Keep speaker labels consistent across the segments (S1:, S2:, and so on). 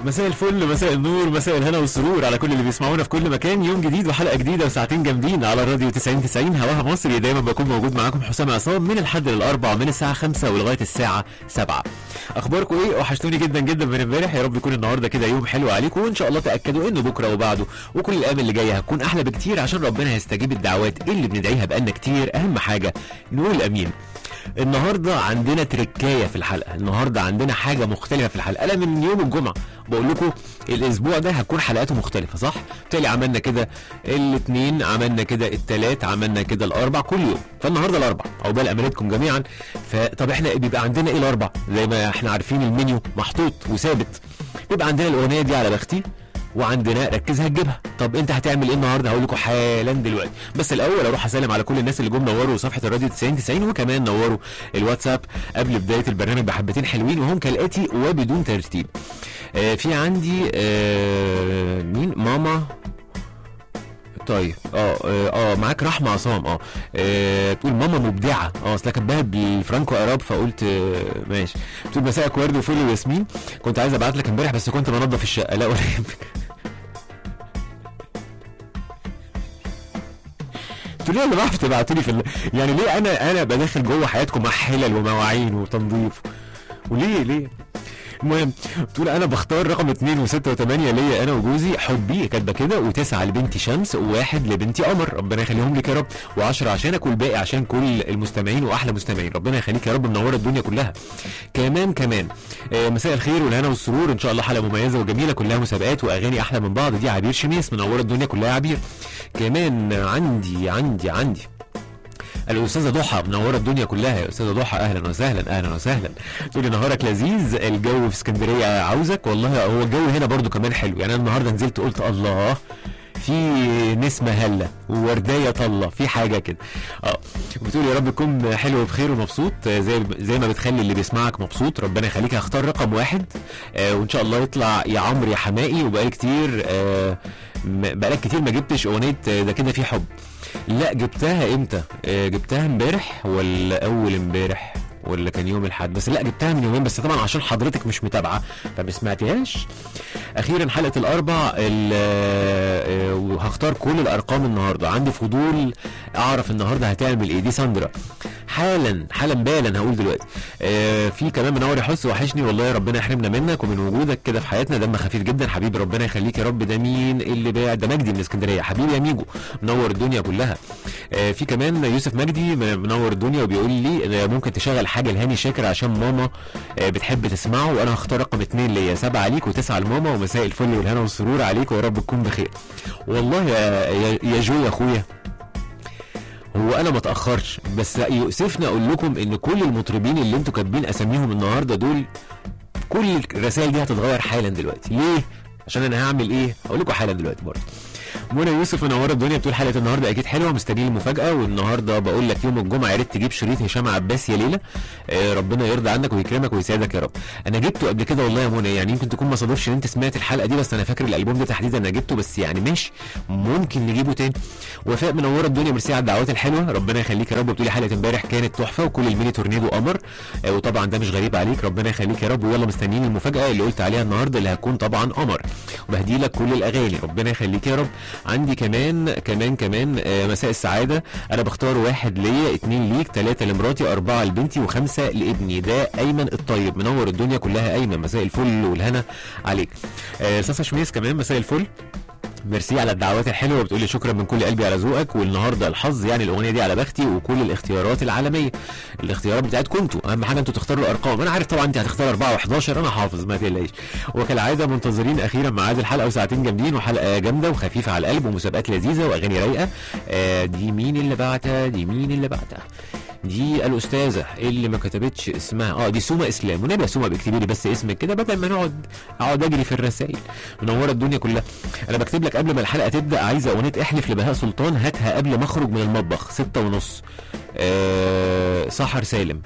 S1: مساء الفل مساء النور مساء الهنا والسرور على كل اللي بيسمعونا في كل مكان يوم جديد وحلقه جديده وساعتين جامدين على الراديو 90 90 هواها مصري دايما بكون موجود معاكم حسام عصام من الحد للاربع من الساعه 5 ولغايه الساعه 7 اخباركم ايه وحشتوني جدا جدا من امبارح يا رب يكون النهارده كده يوم حلو عليكم وان شاء الله تاكدوا انه بكره وبعده وكل الايام اللي جايه هتكون احلى بكتير عشان ربنا يستجيب الدعوات اللي بندعيها بقالنا كتير اهم حاجه نقول امين النهارده عندنا تركايه في الحلقه النهارده عندنا حاجه مختلفه في الحلقه انا من يوم الجمعه بقول لكم الاسبوع ده هتكون حلقاته مختلفه صح بالتالي عملنا كده الاثنين عملنا كده الثلاث عملنا كده الاربع كل يوم فالنهارده الاربع عقبال امانتكم جميعا فطب احنا بيبقى عندنا ايه الاربع زي ما احنا عارفين المنيو محطوط وثابت بيبقى عندنا الاغنيه دي على بختي وعندنا ركز هتجيبها طب انت هتعمل ايه النهارده هقول لكم حالا دلوقتي بس الاول اروح اسلم على كل الناس اللي جم نوروا صفحه الراديو 90 90 وكمان نوروا الواتساب قبل بدايه البرنامج بحبتين حلوين وهم كالاتي وبدون ترتيب آه في عندي آه مين ماما طيب اه اه آه، معاك رحمه عصام اه, آه تقول ماما مبدعه اه اصل كاتباها بالفرانكو اراب فقلت آه ماشي بتقول مساء ورد وفل وياسمين كنت عايز ابعت لك امبارح بس كنت بنظف الشقه لا ولا يهمك انتوا ليه اللي بعرف تبعتوا لي في ال... يعني ليه انا انا بداخل جوه حياتكم مع حلل ومواعين وتنظيف وليه ليه المهم بتقول انا بختار رقم اثنين وستة وثمانية ليا انا وجوزي حبي كاتبه كده وتسعة لبنتي شمس وواحد لبنتي قمر ربنا يخليهم لك يا رب وعشرة عشانك والباقي عشان كل المستمعين واحلى مستمعين ربنا يخليك يا رب منوره الدنيا كلها كمان كمان آه مساء الخير والهنا والسرور ان شاء الله حلقه مميزه وجميله كلها مسابقات واغاني احلى من بعض دي عبير شميس منوره الدنيا كلها يا عبير كمان عندي عندي عندي الاستاذه ضحى منوره الدنيا كلها يا استاذه ضحى اهلا وسهلا اهلا وسهلا تقولي نهارك لذيذ الجو في اسكندريه عاوزك والله هو الجو هنا برضو كمان حلو يعني انا النهارده نزلت قلت الله في نسمة هلة ووردية طلة في حاجة كده اه بتقول يا رب تكون حلو وبخير ومبسوط آه، زي زي ما بتخلي اللي بيسمعك مبسوط ربنا يخليك هختار رقم واحد آه وان شاء الله يطلع يا عمرو يا حمائي وبقالي كتير آه م- بقالك كتير ما جبتش اغنية آه، ده كده في حب لا جبتها امتى آه جبتها امبارح ولا اول امبارح ولا كان يوم الاحد بس لا جبتها من يومين بس طبعا عشان حضرتك مش متابعه فما سمعتيهاش اخيرا حلقه الاربع ال- آه، وهختار كل الارقام النهارده عندي فضول اعرف النهارده هتعمل ايه دي ساندرا حالا حالا بالا هقول دلوقتي آه في كمان منور يا حس وحشني والله يا ربنا يحرمنا منك ومن وجودك كده في حياتنا دم خفيف جدا حبيبي ربنا يخليك يا رب ده مين اللي باع ده مجدي من اسكندريه حبيبي يا ميجو منور الدنيا كلها آه في كمان يوسف مجدي منور الدنيا وبيقول لي آه، ممكن تشغل حاجه لهاني شاكر عشان ماما آه بتحب تسمعه وانا هختار رقم اتنين ليا سبعه عليك وتسعه لماما ومساء الفل والهنا والسرور عليك ويا رب تكون بخير والله يا يا, يا جو يا اخويا هو انا ما اتاخرش بس يؤسفني اقول لكم ان كل المطربين اللي انتوا كاتبين اساميهم النهارده دول كل الرسائل دي هتتغير حالا دلوقتي ليه عشان انا هعمل ايه هقول لكم حالا دلوقتي برضه منى يوسف منوره الدنيا بتقول حلقه النهارده اكيد حلوه مستنيين المفاجاه والنهارده بقول لك يوم الجمعه يا ريت تجيب شريط هشام عباس يا ليلى آه ربنا يرضى عنك ويكرمك ويسعدك يا رب انا جبته قبل كده والله يا منى يعني يمكن تكون ما صادفش ان انت سمعت الحلقه دي بس انا فاكر الالبوم ده تحديدا انا جبته بس يعني ماشي ممكن نجيبه تاني وفاء منوره الدنيا ميرسي على الدعوات الحلوه ربنا يخليك يا رب بتقولي حلقه امبارح كانت تحفه وكل الميني تورنيدو قمر آه وطبعا ده مش غريب عليك ربنا يخليك يا رب ويلا مستنيين المفاجاه اللي قلت عليها النهارده اللي هتكون طبعا قمر وبهدي لك كل الاغاني ربنا يخليك يا رب عندي كمان كمان كمان آه مساء السعاده انا بختار واحد ليا اتنين ليك ثلاثه لمراتي اربعه لبنتي وخمسه لابني ده ايمن الطيب منور الدنيا كلها ايمن مساء الفل والهنا عليك آه استاذ شميس كمان مساء الفل ميرسي على الدعوات الحلوه وبتقولي شكرا من كل قلبي على ذوقك والنهارده الحظ يعني الاغنيه دي على بختي وكل الاختيارات العالميه الاختيارات بتاعتكم انتوا اهم حاجه انتوا تختاروا الارقام انا عارف طبعا انت هتختار 4 و11 انا حافظ ما تقلقيش وكالعاده منتظرين اخيرا ميعاد الحلقه وساعتين جامدين وحلقه جامده وخفيفه على القلب ومسابقات لذيذه واغاني رايقه آه دي مين اللي بعتها دي مين اللي بعتها دي الاستاذه اللي ما كتبتش اسمها اه دي سوما اسلام ونبقى سوما بكتبي لي بس اسمك كده بدل ما نقعد اقعد اجري في الرسائل منوره الدنيا كلها انا بكتب لك قبل ما الحلقه تبدا عايزه اغنيه احلف لبهاء سلطان هاتها قبل ما اخرج من المطبخ ستة ونص آه سحر سالم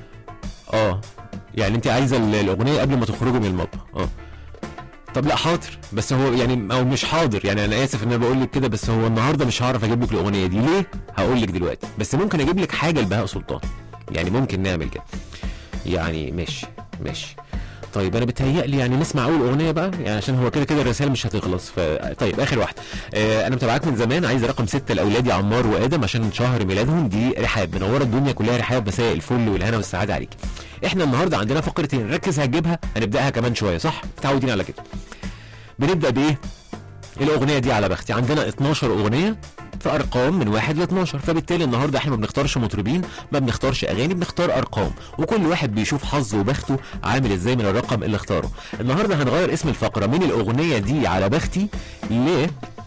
S1: اه يعني انت عايزه ال- الاغنيه قبل ما تخرجوا من المطبخ اه طب لا حاضر بس هو يعني او مش حاضر يعني انا اسف ان انا بقول لك كده بس هو النهارده مش هعرف اجيب لك الاغنيه دي ليه هقول لك دلوقتي بس ممكن اجيب لك حاجه لبهاء سلطان يعني ممكن نعمل كده يعني ماشي ماشي طيب انا بتهيألي يعني نسمع اول اغنيه بقى يعني عشان هو كده كده الرسائل مش هتخلص ف... طيب اخر واحده آه انا متابعاك من زمان عايز رقم ستة لاولادي عمار وادم عشان شهر ميلادهم دي رحاب منوره الدنيا كلها رحاب مساء الفل والهنا والسعاده عليك احنا النهارده عندنا فقرتين ركز هتجيبها هنبداها كمان شويه صح متعودين على كده بنبدا بايه الاغنيه دي على بختي عندنا 12 اغنيه في ارقام من 1 ل 12 فبالتالي النهارده احنا ما بنختارش مطربين ما بنختارش اغاني بنختار ارقام وكل واحد بيشوف حظه وبخته عامل ازاي من الرقم اللي اختاره النهارده هنغير اسم الفقره من الاغنيه دي على بختي ل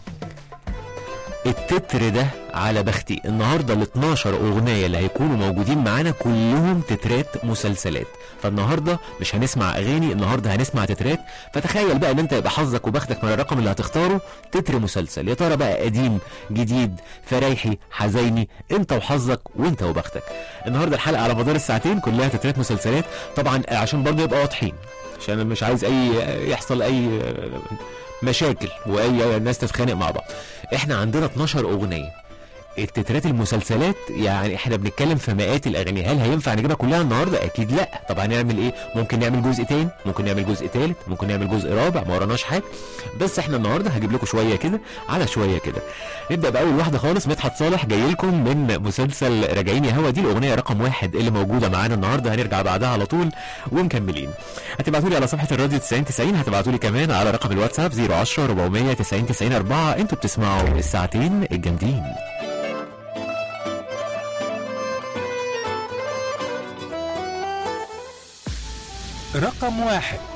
S1: التتر ده على بختي النهارده ال 12 اغنيه اللي هيكونوا موجودين معانا كلهم تترات مسلسلات فالنهارده مش هنسمع اغاني النهارده هنسمع تترات فتخيل بقى ان انت يبقى حظك وبختك من الرقم اللي هتختاره تتر مسلسل يا ترى بقى قديم جديد فريحي حزيني انت وحظك وانت وبختك النهارده الحلقه على مدار الساعتين كلها تترات مسلسلات طبعا عشان برضه يبقى واضحين عشان أنا مش عايز اي يحصل اي مشاكل واي ناس تتخانق مع بعض احنا عندنا 12 اغنيه التترات المسلسلات يعني احنا بنتكلم في مئات الاغاني هل هينفع نجيبها كلها النهارده اكيد لا طب هنعمل ايه ممكن نعمل جزء تاني ممكن نعمل جزء تالت ممكن نعمل جزء رابع ما وراناش حاجه بس احنا النهارده هجيب لكم شويه كده على شويه كده نبدا باول واحده خالص مدحت صالح جاي لكم من مسلسل راجعين يا هوا دي الاغنيه رقم واحد اللي موجوده معانا النهارده هنرجع بعدها على طول ومكملين هتبعتوا لي على صفحه الراديو 90 90 هتبعتوا لي كمان على رقم الواتساب 010 490 90 4 انتوا بتسمعوا الساعتين الجامدين
S2: رقم واحد